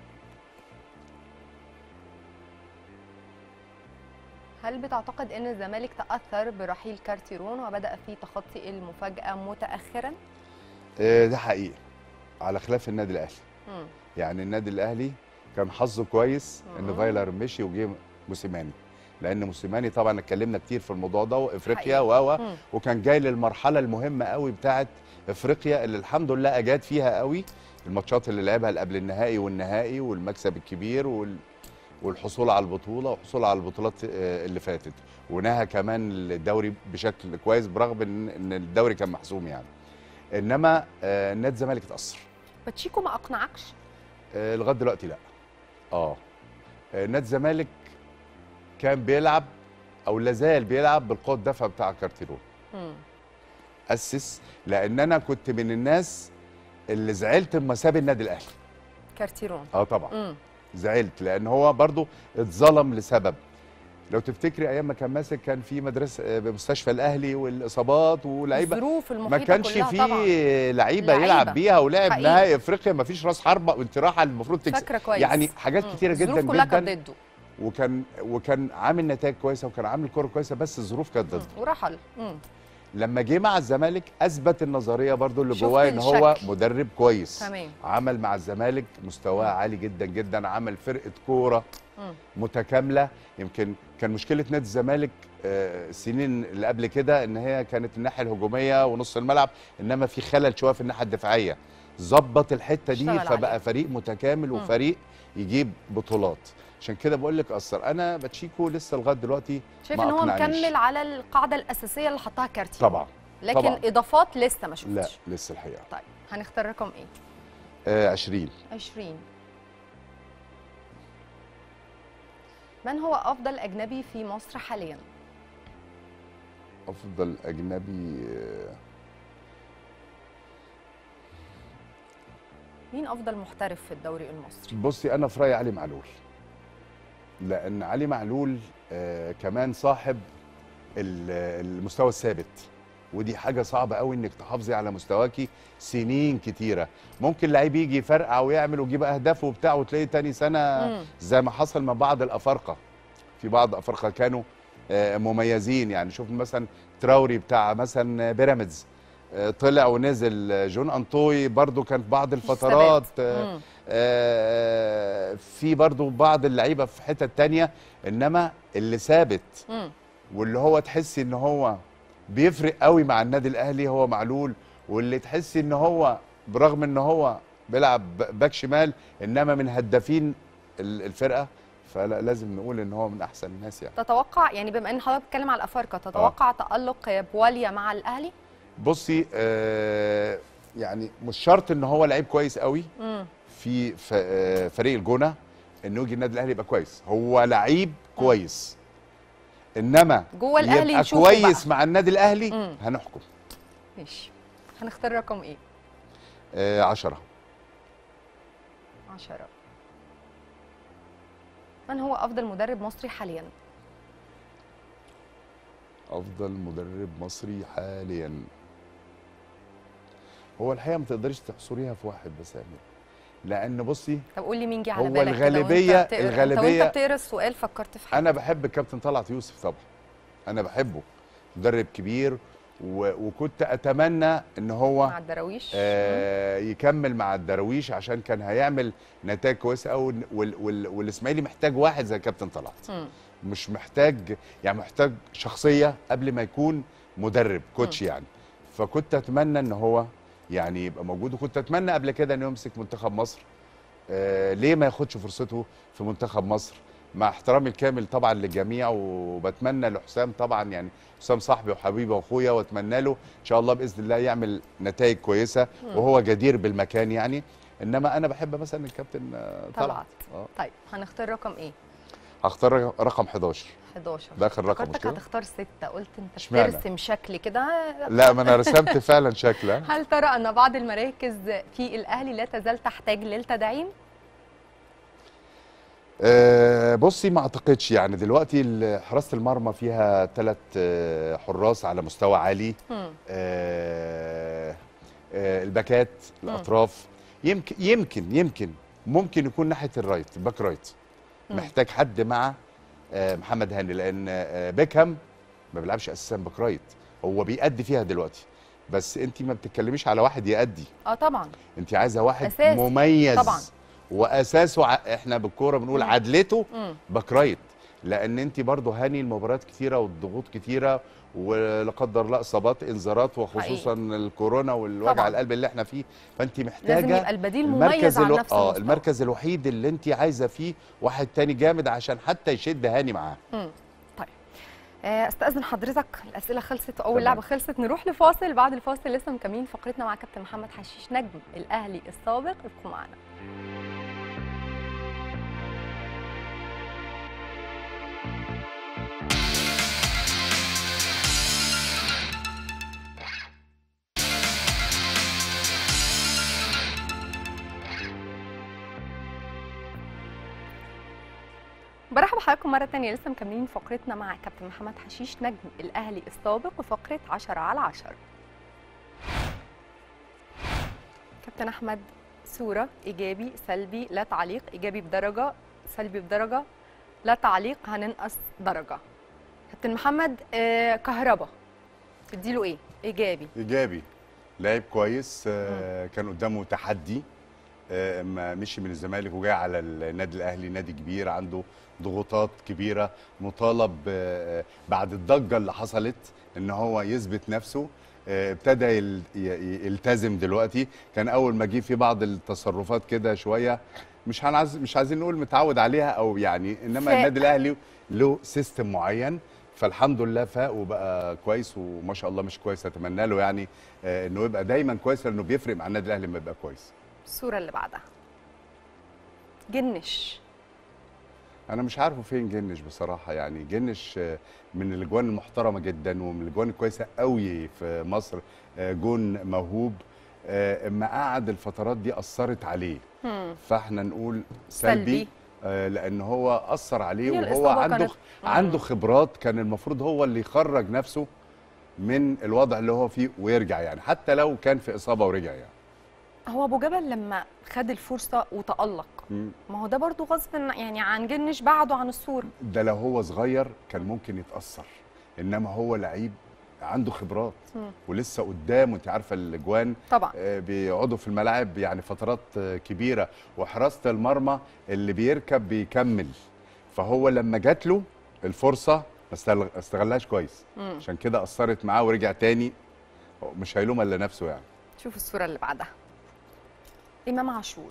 هل بتعتقد ان الزمالك تاثر برحيل كارتيرون وبدا في تخطي المفاجاه متاخرا أه ده حقيقي على خلاف النادي الاهلي مم. يعني النادي الاهلي كان حظه كويس ان مم. فايلر مشي وجه موسيماني لان موسيماني طبعا اتكلمنا كتير في الموضوع ده وافريقيا حقيقي. و مم. وكان جاي للمرحله المهمه قوي بتاعه افريقيا اللي الحمد لله اجاد فيها قوي الماتشات اللي لعبها اللي قبل النهائي والنهائي والمكسب الكبير وال والحصول على البطوله والحصول على البطولات آه، اللي فاتت ونهى كمان الدوري بشكل كويس برغم ان إن الدوري كان محسوم يعني انما آه، نادي الزمالك اتاثر باتشيكو ما اقنعكش آه، لغايه دلوقتي لا اه آه، نادي الزمالك كان بيلعب او لازال بيلعب بالقوه الدافعه بتاع كارتيرون مم. اسس لان انا كنت من الناس اللي زعلت لما ساب النادي الاهلي كارتيرون اه طبعا مم. زعلت لان هو برضو اتظلم لسبب لو تفتكري ايام ما كان ماسك كان في مدرسه آه، مستشفى الاهلي والاصابات ولاعيبه الظروف المحيطه ما كانش كلها في طبعا لعيبه لعيبة. يلعب بيها ولعب حقيقي. نهائي افريقيا ما فيش راس حربه وانت رايحه المفروض تكسب فاكره كويس يعني حاجات مم. كتيره جدا الظروف كلها جدا كانت ضده وكان وكان عامل نتائج كويسه وكان عامل كوره كويسه بس الظروف كانت مم. ضده ورحل مم. لما جه مع الزمالك اثبت النظريه برضو اللي شفت جواه ان هو الشكل. مدرب كويس تمام عمل مع الزمالك مستواه مم. عالي جدا جدا عمل فرقه كوره مم. متكامله يمكن كان مشكله نادي الزمالك آه، السنين اللي قبل كده ان هي كانت الناحيه الهجوميه ونص الملعب انما في خلل شويه في الناحيه الدفاعيه ظبط الحته دي اشتغل عليها. فبقى فريق متكامل مم. وفريق يجيب بطولات عشان كده بقول لك اثر انا باتشيكو لسه لغايه دلوقتي شايف ما ان هو أقنعنيش. مكمل على القاعده الاساسيه اللي حطها كارتيرون طبعا لكن طبعاً. اضافات لسه ما شفتش لا لسه الحقيقه طيب هنختار رقم ايه آه 20 20 من هو افضل اجنبي في مصر حاليا افضل اجنبي آه، مين افضل محترف في الدوري المصري بصي انا في رايي علي معلول لان علي معلول آه كمان صاحب ال- المستوى الثابت ودي حاجه صعبه قوي انك تحافظي على مستواكي سنين كتيره ممكن لعيب يجي يفرقع ويعمل ويجيب اهداف وبتاع وتلاقيه تاني سنه مم. زي ما حصل مع بعض الافارقه في بعض الافارقه كانوا آه، مميزين يعني شوف مثلا تراوري بتاع مثلا بيراميدز آه، طلع ونزل آه، جون انطوي برضو كان في بعض الفترات آه، مم. آه، في برضو بعض اللعيبه في حتت تانية انما اللي ثابت مم. واللي هو تحسي ان هو بيفرق قوي مع النادي الاهلي هو معلول واللي تحسي ان هو برغم ان هو بيلعب ب- باك شمال انما من هدافين ال- الفرقه فلا لازم نقول ان هو من احسن الناس يعني تتوقع يعني بما ان حضرتك بتتكلم على الافارقه تتوقع تالق بواليا مع الاهلي بصي آه يعني مش شرط ان هو لعيب كويس قوي مم. في ف- آه، فريق الجونه انه يجي النادي الاهلي يبقى كويس هو لعيب كويس انما جوه الاهلي يبقى نشوفه كويس بقى. مع النادي الاهلي مم. هنحكم ماشي هنختار رقم ايه آه عشرة 10 من هو افضل مدرب مصري حاليا افضل مدرب مصري حاليا هو الحقيقه ما تقدريش تحصريها في واحد بس يا أمير. لان بصي طب قول لي مين جه على هو بالك كده وأنت الغالبية- بتقرا- انت الغالبية- وانت بتقرا السؤال فكرت في حاجه انا بحب الكابتن طلعت يوسف طبعا انا بحبه مدرب كبير و- وكنت اتمنى ان هو مع الدراويش آه يكمل مع الدراويش عشان كان هيعمل نتائج كويسه قوي وال وال والاسماعيلي محتاج واحد زي كابتن طلعت مم. مش محتاج يعني محتاج شخصيه قبل ما يكون مدرب كوتش يعني فكنت اتمنى ان هو يعني يبقى موجود وكنت اتمنى قبل كده انه يمسك منتخب مصر آه ليه ما ياخدش فرصته في منتخب مصر مع احترامي الكامل طبعا للجميع وبتمنى لحسام طبعا يعني حسام صاحبي وحبيبي واخويا واتمنى له ان شاء الله باذن الله يعمل نتائج كويسه وهو جدير بالمكان يعني انما انا بحب مثلا الكابتن آه، طلعت طلعت آه. طيب هنختار رقم ايه هختار رقم 11 11 ده آخر رقم، مش فكرتك كده؟ هتختار ستة قلت انت اشمعنى؟ بترسم شكل كده لا ما انا رسمت فعلا شكله هل ترى ان بعض المراكز في الاهلي لا تزال تحتاج للتدعيم؟ أه بصي ما اعتقدش يعني دلوقتي ال- حراسه المرمى فيها ثلاث حراس على مستوى عالي مم. أه أه الباكات الاطراف يمكن يمكن يمكن ممكن يكون ناحيه الرايت الباك رايت مم. محتاج حد مع أه محمد هاني لان أه بيكهام ما بيلعبش اساسا باك رايت هو بيأدي فيها دلوقتي بس انت ما بتتكلميش على واحد يأدي اه طبعا انت عايزه واحد أساسي. مميز طبعا. واساسه ع... احنا بالكوره بنقول مم. عدلته مم. باك رايت لان انت برضه هاني المباريات كتيره والضغوط كتيره ولا قدر الله اصابات انذارات وخصوصا الكورونا والوجع طبعاً. القلب اللي احنا فيه فانت لازم محتاجه يبقى البديل مميز المركز على الو... نفس اه المستوى المركز الوحيد اللي انت عايزه فيه واحد تاني جامد عشان حتى يشد هاني معاه مم. طيب آه، استاذن حضرتك الاسئله خلصت واول تمام. لعبه خلصت نروح لفاصل بعد الفاصل لسه مكملين فقرتنا مع كابتن محمد حشيش نجم الاهلي السابق ابقوا معنا برحب بحضراتكم مرة تانية لسه مكملين فقرتنا مع كابتن محمد حشيش نجم الأهلي السابق وفقرة 10 على 10 كابتن أحمد صورة إيجابي سلبي لا تعليق إيجابي بدرجة سلبي بدرجة لا تعليق هننقص درجة كابتن محمد آه كهربا تديله إيه؟ إيجابي ايجابي لعيب كويس آه كان قدامه تحدي آه ما مشي من الزمالك وجاي على النادي الاهلي نادي كبير عنده ضغوطات كبيره مطالب آه بعد الضجه اللي حصلت ان هو يثبت نفسه آه ابتدى يل- ي- يلتزم دلوقتي كان اول ما جه في بعض التصرفات كده شويه مش هنعز مش عايزين نقول متعود عليها او يعني انما فاق. النادي الاهلي له سيستم معين فالحمد لله فاق وبقى كويس وما شاء الله مش كويس اتمنى له يعني آه، انه يبقى دايما كويس لانه بيفرق مع النادي الاهلي لما يبقى كويس الصورة اللي بعدها جنش انا مش عارفه فين جنش بصراحه يعني جنش آه، من الاجوان المحترمه جدا ومن الاجوان الكويسه قوي في مصر آه، جون موهوب آه، اما قعد الفترات دي اثرت عليه مم. فاحنا نقول سلبي, سلبي. آه، لان هو اثر عليه هي وهو الإصابة عنده كانت- عنده خبرات كان المفروض هو اللي يخرج نفسه من الوضع اللي هو فيه ويرجع يعني حتى لو كان في اصابه ورجع يعني هو ابو جبل لما خد الفرصه وتالق مم. ما هو ده برضو غصب عن- يعني عن جنش بعده عن الصوره ده لو هو صغير كان ممكن يتاثر انما هو لعيب عنده خبرات مم. ولسه قدام وانت عارفه الاجوان طبعا آه، بيقعدوا في الملاعب يعني فترات آه، كبيره وحراسه المرمى اللي بيركب بيكمل فهو لما جات له الفرصه ما استغل- استغلهاش كويس مم. عشان كده اثرت معاه ورجع تاني هو مش هيلوم الا نفسه يعني شوف الصوره اللي بعدها امام عاشور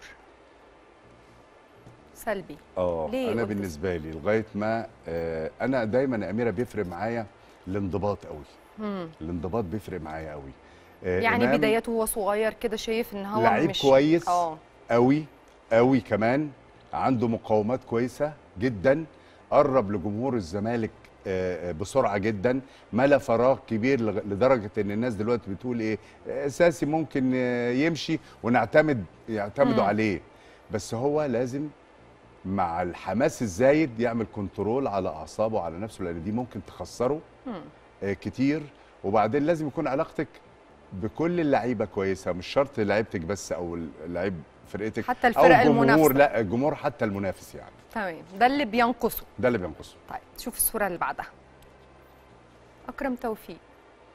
سلبي اه ليه انا قلت بالنسبه لي لغايه ما آه انا دايما يا اميره بيفرق معايا الانضباط قوي مم. الانضباط بيفرق معايا قوي آه يعني إمام بدايته وهو صغير كده شايف ان هو لعيب مش كويس اه قوي قوي كمان عنده مقاومات كويسه جدا قرب لجمهور الزمالك آه، آه، بسرعه جدا ملا فراغ كبير لغ- لدرجه ان الناس دلوقتي بتقول ايه اساسي ممكن آه، يمشي ونعتمد يعتمدوا مم. عليه بس هو لازم مع الحماس الزايد يعمل كنترول على اعصابه وعلى نفسه لان دي ممكن تخسره مم. آه، كتير وبعدين لازم يكون علاقتك بكل اللعيبه كويسه مش شرط لعيبتك بس او لعيب فرقتك حتى او الفرق الجمهور المنافسه لا الجمهور حتى المنافس يعني تمام ده اللي بينقصه ده اللي بينقصه طيب شوف الصوره اللي بعدها اكرم توفيق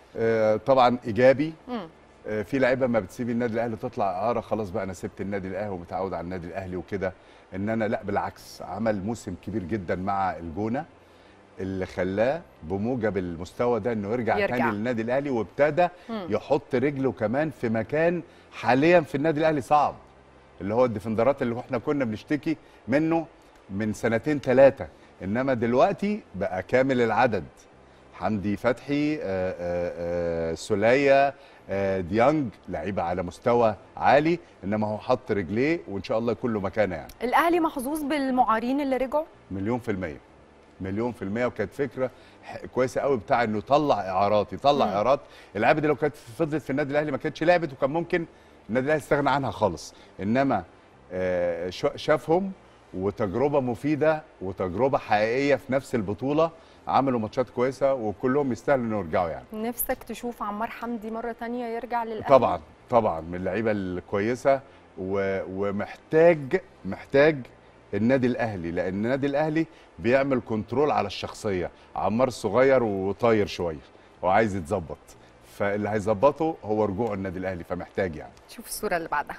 آه، طبعا ايجابي مم. آه، في لعيبه ما بتسيب النادي الاهلي تطلع اعاره خلاص بقى انا سبت النادي الاهلي ومتعود على النادي الاهلي وكده ان انا لا بالعكس عمل موسم كبير جدا مع الجونه اللي خلاه بموجب المستوى ده انه يرجع, يرجع. تاني للنادي الاهلي وابتدى مم. يحط رجله كمان في مكان حاليا في النادي الاهلي صعب اللي هو الديفندرات اللي احنا كنا بنشتكي منه من سنتين ثلاثه انما دلوقتي بقى كامل العدد حمدي فتحي آه، آه، آه، سولية آه، ديانج لعيبه على مستوى عالي انما هو حط رجليه وان شاء الله يكون له مكانه يعني الاهلي محظوظ بالمعارين اللي رجعوا مليون في المية مليون في المية وكانت فكرة ح- كويسة قوي بتاع انه يطلع اعارات يطلع مم. اعارات اللعيبة دي لو كانت فضلت في النادي الاهلي ما كانتش لعبت وكان ممكن النادي الاهلي يستغنى عنها خالص انما آه، شا- شافهم وتجربة مفيدة وتجربة حقيقية في نفس البطولة عملوا ماتشات كويسة وكلهم يستاهلوا انه يرجعوا يعني نفسك تشوف عمار حمدي مره تانية يرجع للاهلي طبعا طبعا من اللعيبه الكويسه و... ومحتاج محتاج النادي الاهلي لان النادي الاهلي بيعمل كنترول على الشخصيه عمار صغير وطاير شويه وعايز يتظبط فاللي هيظبطه هو رجوع النادي الاهلي فمحتاج يعني شوف الصوره اللي بعدها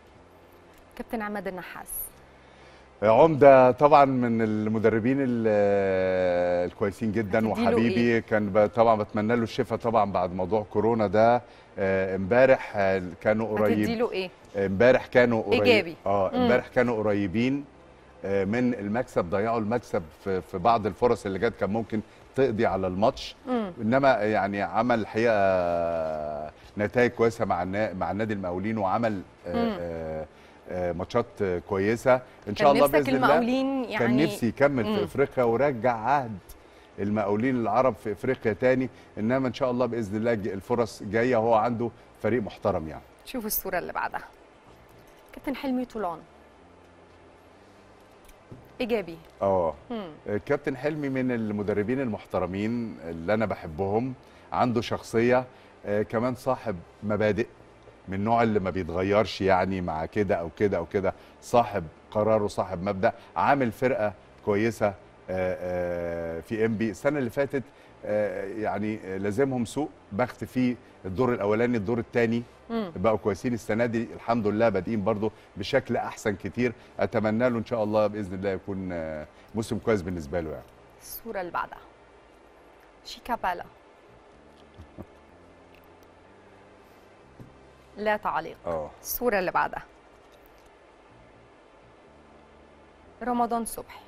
كابتن عماد النحاس عمده طبعا من المدربين ال- الكويسين جدا هتديله وحبيبي إيه؟ كان ب- طبعا بتمنى له الشفاء طبعا بعد موضوع كورونا ده آه، امبارح آه، كانوا قريب هتديله ايه امبارح كانوا قريب إيجابي. اه مم. امبارح كانوا قريبين آه، من المكسب ضيعوا المكسب في, في بعض الفرص اللي جت كان ممكن تقضي على الماتش مم. انما يعني عمل الحقيقه نتائج كويسه مع النا- مع النادي المقاولين وعمل آه، مم. آه، آه، ماتشات آه، كويسه ان شاء كان الله نفسك باذن الله المقاولين يعني كان نفسي يكمل مم. في افريقيا ورجع عهد المقاولين العرب في افريقيا تاني انما ان شاء الله باذن الله ج- الفرص جايه وهو عنده فريق محترم يعني شوف الصوره اللي بعدها كابتن حلمي طولان ايجابي اه مم. كابتن حلمي من المدربين المحترمين اللي انا بحبهم عنده شخصيه آه، كمان صاحب مبادئ من النوع اللي ما بيتغيرش يعني مع كده او كده او كده صاحب قرار وصاحب مبدا عامل فرقه كويسه آه، آه، في ام بي السنه اللي فاتت آه، يعني آه، لازمهم سوء بخت في الدور الاولاني الدور الثاني مم. بقوا كويسين السنه دي الحمد لله بادئين برضو بشكل احسن كتير اتمنى له ان شاء الله باذن الله يكون آه، موسم كويس بالنسبه له يعني الصوره اللي بعدها شيكابالا لا تعليق اه الصوره اللي بعدها رمضان صبحي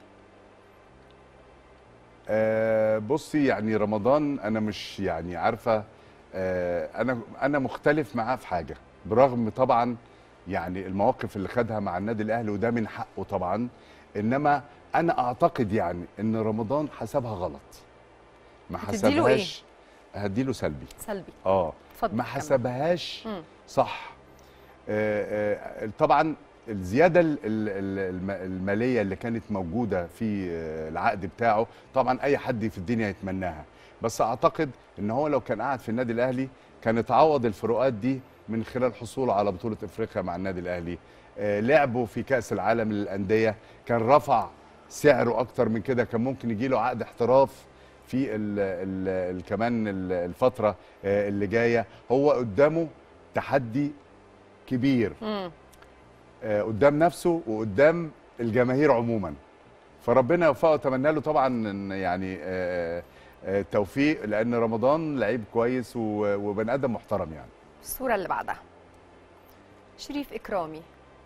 آه، بصي يعني رمضان انا مش يعني عارفه آه، انا انا مختلف معاه في حاجه برغم طبعا يعني المواقف اللي خدها مع النادي الاهلي وده من حقه طبعا انما انا اعتقد يعني ان رمضان حسبها غلط ما هتديله إيه؟ حسبهاش هديله سلبي سلبي اه اتفضل ما كمل. حسبهاش مم. صح آه، آه، طبعا الزياده ال- ال- الم- الماليه اللي كانت موجوده في آه، العقد بتاعه طبعا اي حد في الدنيا يتمناها بس اعتقد ان هو لو كان قاعد في النادي الاهلي كان اتعوض الفروقات دي من خلال حصوله على بطوله افريقيا مع النادي الاهلي آه، لعبه في كاس العالم للانديه كان رفع سعره اكتر من كده كان ممكن يجي له عقد احتراف في ال ال ال كمان ال- الفتره آه، اللي جايه هو قدامه تحدي كبير مم. آه، قدام نفسه وقدام الجماهير عموما فربنا يوفقه اتمنى له طبعا إن يعني آه، آه، التوفيق لان رمضان لعيب كويس و- وبني ادم محترم يعني الصوره اللي بعدها شريف اكرامي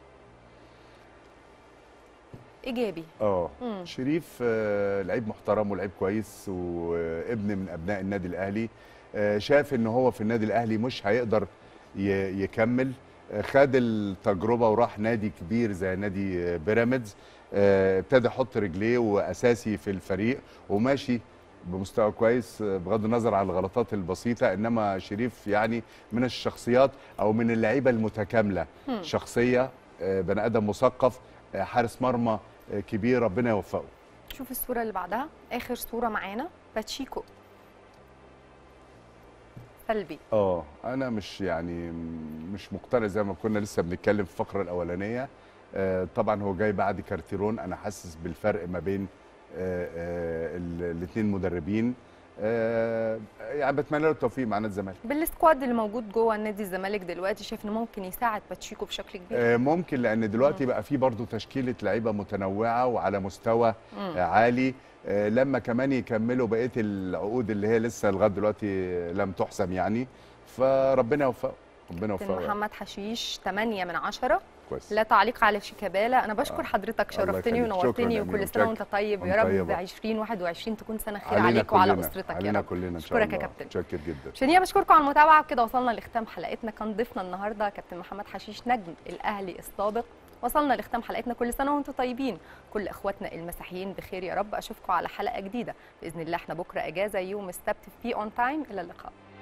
ايجابي اه مم. شريف آه، لعيب محترم ولعيب كويس وابن من ابناء النادي الاهلي آه، شاف ان هو في النادي الاهلي مش هيقدر ي- يكمل آه، خد التجربه وراح نادي كبير زي نادي آه، بيراميدز آه، ابتدى يحط رجليه واساسي في الفريق وماشي بمستوى كويس آه، بغض النظر عن الغلطات البسيطه انما شريف يعني من الشخصيات او من اللعيبه المتكامله مم. شخصيه آه، بني ادم مثقف آه، حارس مرمى آه، كبير ربنا يوفقه شوف الصوره اللي بعدها اخر صوره معانا باتشيكو سلبي اه انا مش يعني م- مش مقتنع زي ما كنا لسه بنتكلم في الفقره الاولانيه آه، طبعا هو جاي بعد كارتيرون انا حاسس بالفرق ما بين الاثنين مدربين آه، يعني بتمنى له التوفيق مع نادي الزمالك بالسكواد اللي موجود جوه نادي الزمالك دلوقتي شايف انه ممكن يساعد باتشيكو بشكل كبير آه، ممكن لان دلوقتي بقى في برضه تشكيله لعيبه متنوعه وعلى مستوى مم. آه، عالي آه، لما كمان يكملوا بقيه العقود اللي هي لسه لغايه دلوقتي لم تحسم يعني فربنا يوفقه ربنا كابتن يوفقه يعني. محمد حشيش 8 من 10 كويس لا تعليق على شيكابالا انا بشكر آه. حضرتك الله شرفتني يخليك. ونورتني شكراً يا وكل أميرة. سنه وانت متشكر. طيب يا وأنت رب طيبة. 2021 تكون سنه خير علينا عليك وعلى كلنا. اسرتك يا علينا رب كلنا ان شاء أشكرك الله يا كابتن. متشكر جدا شنيا بشكركم على المتابعه بكده وصلنا لختام حلقتنا كان ضيفنا النهارده كابتن محمد حشيش نجم الاهلي السابق وصلنا لختام حلقتنا كل سنه وانتم طيبين كل اخواتنا المسيحيين بخير يا رب اشوفكم على حلقه جديده باذن الله احنا بكره اجازه يوم السبت في اون تايم الى اللقاء